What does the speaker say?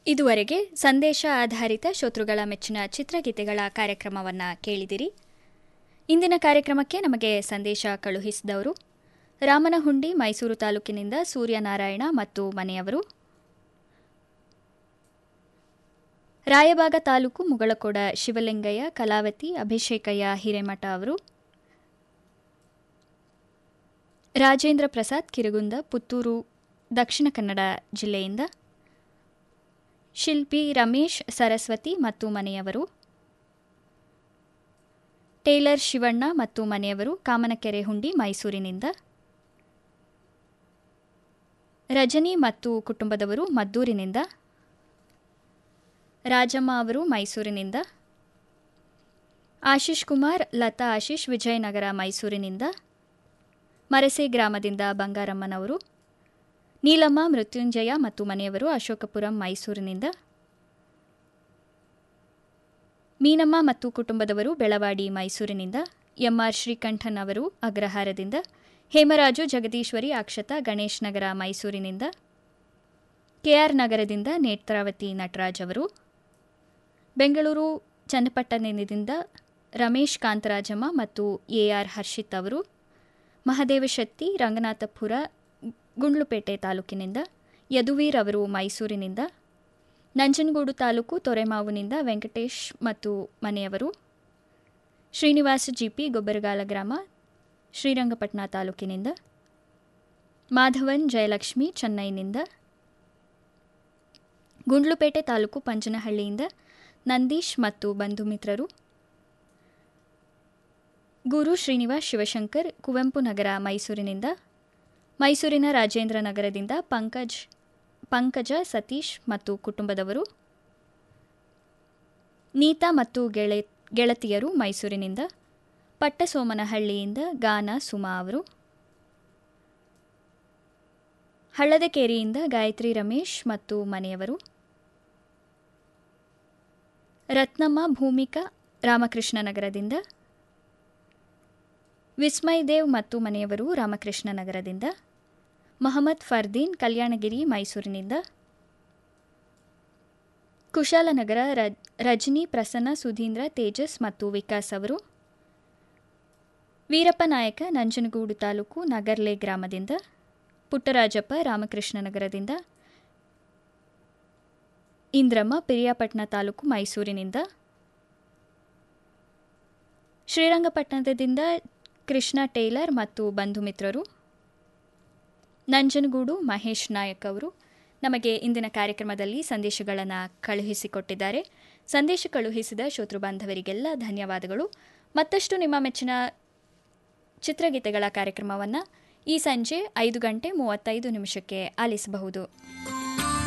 ಇದುವರೆಗೆ ಸಂದೇಶ ಆಧಾರಿತ ಶ್ರೋತೃಗಳ ಮೆಚ್ಚಿನ ಚಿತ್ರಗೀತೆಗಳ ಕಾರ್ಯಕ್ರಮವನ್ನು ಕೇಳಿದಿರಿ ಇಂದಿನ ಕಾರ್ಯಕ್ರಮಕ್ಕೆ ನಮಗೆ ಸಂದೇಶ ಕಳುಹಿಸಿದವರು ರಾಮನಹುಂಡಿ ಮೈಸೂರು ತಾಲೂಕಿನಿಂದ ಸೂರ್ಯನಾರಾಯಣ ಮತ್ತು ಮನೆಯವರು ರಾಯಬಾಗ ತಾಲೂಕು ಮುಗಳಕೋಡ ಶಿವಲಿಂಗಯ್ಯ ಕಲಾವತಿ ಅಭಿಷೇಕಯ್ಯ ಹಿರೇಮಠ ಅವರು ರಾಜೇಂದ್ರ ಪ್ರಸಾದ್ ಕಿರಗುಂದ ಪುತ್ತೂರು ದಕ್ಷಿಣ ಕನ್ನಡ ಜಿಲ್ಲೆಯಿಂದ ಶಿಲ್ಪಿ ರಮೇಶ್ ಸರಸ್ವತಿ ಮತ್ತು ಮನೆಯವರು ಟೇಲರ್ ಶಿವಣ್ಣ ಮತ್ತು ಮನೆಯವರು ಕಾಮನಕೆರೆ ಹುಂಡಿ ಮೈಸೂರಿನಿಂದ ರಜನಿ ಮತ್ತು ಕುಟುಂಬದವರು ಮದ್ದೂರಿನಿಂದ ರಾಜಮ್ಮ ಅವರು ಮೈಸೂರಿನಿಂದ ಆಶೀಶ್ ಕುಮಾರ್ ಲತಾ ಆಶೀಶ್ ವಿಜಯನಗರ ಮೈಸೂರಿನಿಂದ ಮರಸೆ ಗ್ರಾಮದಿಂದ ಬಂಗಾರಮ್ಮನವರು ನೀಲಮ್ಮ ಮೃತ್ಯುಂಜಯ ಮತ್ತು ಮನೆಯವರು ಅಶೋಕಪುರಂ ಮೈಸೂರಿನಿಂದ ಮೀನಮ್ಮ ಮತ್ತು ಕುಟುಂಬದವರು ಬೆಳವಾಡಿ ಮೈಸೂರಿನಿಂದ ಎಂಆರ್ ಶ್ರೀಕಂಠನ್ ಅವರು ಅಗ್ರಹಾರದಿಂದ ಹೇಮರಾಜು ಜಗದೀಶ್ವರಿ ಅಕ್ಷತಾ ಗಣೇಶ್ ನಗರ ಮೈಸೂರಿನಿಂದ ಕೆಆರ್ ನಗರದಿಂದ ನೇತ್ರಾವತಿ ನಟರಾಜ್ ಅವರು ಬೆಂಗಳೂರು ಚನ್ನಪಟ್ಟಣದಿಂದ ರಮೇಶ್ ಕಾಂತರಾಜಮ್ಮ ಮತ್ತು ಎಆರ್ ಹರ್ಷಿತ್ ಅವರು ಮಹದೇವ ಶೆಟ್ಟಿ ರಂಗನಾಥಪುರ ಗುಂಡ್ಲುಪೇಟೆ ತಾಲೂಕಿನಿಂದ ಯದುವೀರ್ ಅವರು ಮೈಸೂರಿನಿಂದ ನಂಜನಗೂಡು ತಾಲೂಕು ತೊರೆಮಾವುನಿಂದ ವೆಂಕಟೇಶ್ ಮತ್ತು ಮನೆಯವರು ಶ್ರೀನಿವಾಸ ಜಿಪಿ ಗೊಬ್ಬರಗಾಲ ಗ್ರಾಮ ಶ್ರೀರಂಗಪಟ್ಟಣ ತಾಲೂಕಿನಿಂದ ಮಾಧವನ್ ಜಯಲಕ್ಷ್ಮಿ ಚೆನ್ನೈನಿಂದ ಗುಂಡ್ಲುಪೇಟೆ ತಾಲೂಕು ಪಂಚನಹಳ್ಳಿಯಿಂದ ನಂದೀಶ್ ಮತ್ತು ಬಂಧು ಮಿತ್ರರು ಗುರು ಶ್ರೀನಿವಾಸ್ ಶಿವಶಂಕರ್ ಕುವೆಂಪು ನಗರ ಮೈಸೂರಿನಿಂದ ಮೈಸೂರಿನ ರಾಜೇಂದ್ರ ನಗರದಿಂದ ಪಂಕಜ್ ಪಂಕಜ ಸತೀಶ್ ಮತ್ತು ಕುಟುಂಬದವರು ನೀತಾ ಮತ್ತು ಗೆಳೆ ಗೆಳತಿಯರು ಮೈಸೂರಿನಿಂದ ಪಟ್ಟಸೋಮನಹಳ್ಳಿಯಿಂದ ಗಾನ ಸುಮಾ ಅವರು ಹಳ್ಳದಕೇರಿಯಿಂದ ಗಾಯತ್ರಿ ರಮೇಶ್ ಮತ್ತು ಮನೆಯವರು ರತ್ನಮ್ಮ ಭೂಮಿಕಾ ರಾಮಕೃಷ್ಣ ನಗರದಿಂದ ವಿಸ್ಮಯ್ ದೇವ್ ಮತ್ತು ಮನೆಯವರು ರಾಮಕೃಷ್ಣ ನಗರದಿಂದ ಮಹಮ್ಮದ್ ಫರ್ದೀನ್ ಕಲ್ಯಾಣಗಿರಿ ಮೈಸೂರಿನಿಂದ ಕುಶಾಲನಗರ ರಜನಿ ಪ್ರಸನ್ನ ಸುಧೀಂದ್ರ ತೇಜಸ್ ಮತ್ತು ವಿಕಾಸ್ ಅವರು ವೀರಪ್ಪ ನಾಯಕ ನಂಜನಗೂಡು ತಾಲೂಕು ನಗರ್ಲೆ ಗ್ರಾಮದಿಂದ ಪುಟ್ಟರಾಜಪ್ಪ ರಾಮಕೃಷ್ಣ ನಗರದಿಂದ ಇಂದ್ರಮ್ಮ ಪಿರಿಯಾಪಟ್ಟಣ ತಾಲೂಕು ಮೈಸೂರಿನಿಂದ ಶ್ರೀರಂಗಪಟ್ಟಣದಿಂದ ಕೃಷ್ಣ ಟೇಲರ್ ಮತ್ತು ಬಂಧು ಮಿತ್ರರು ನಂಜನಗೂಡು ಮಹೇಶ್ ನಾಯಕ್ ಅವರು ನಮಗೆ ಇಂದಿನ ಕಾರ್ಯಕ್ರಮದಲ್ಲಿ ಸಂದೇಶಗಳನ್ನು ಕಳುಹಿಸಿಕೊಟ್ಟಿದ್ದಾರೆ ಸಂದೇಶ ಕಳುಹಿಸಿದ ಶ್ರೋತೃ ಬಾಂಧವರಿಗೆಲ್ಲ ಧನ್ಯವಾದಗಳು ಮತ್ತಷ್ಟು ನಿಮ್ಮ ಮೆಚ್ಚಿನ ಚಿತ್ರಗೀತೆಗಳ ಕಾರ್ಯಕ್ರಮವನ್ನು ಈ ಸಂಜೆ ಐದು ಗಂಟೆ ಮೂವತ್ತೈದು ನಿಮಿಷಕ್ಕೆ ಆಲಿಸಬಹುದು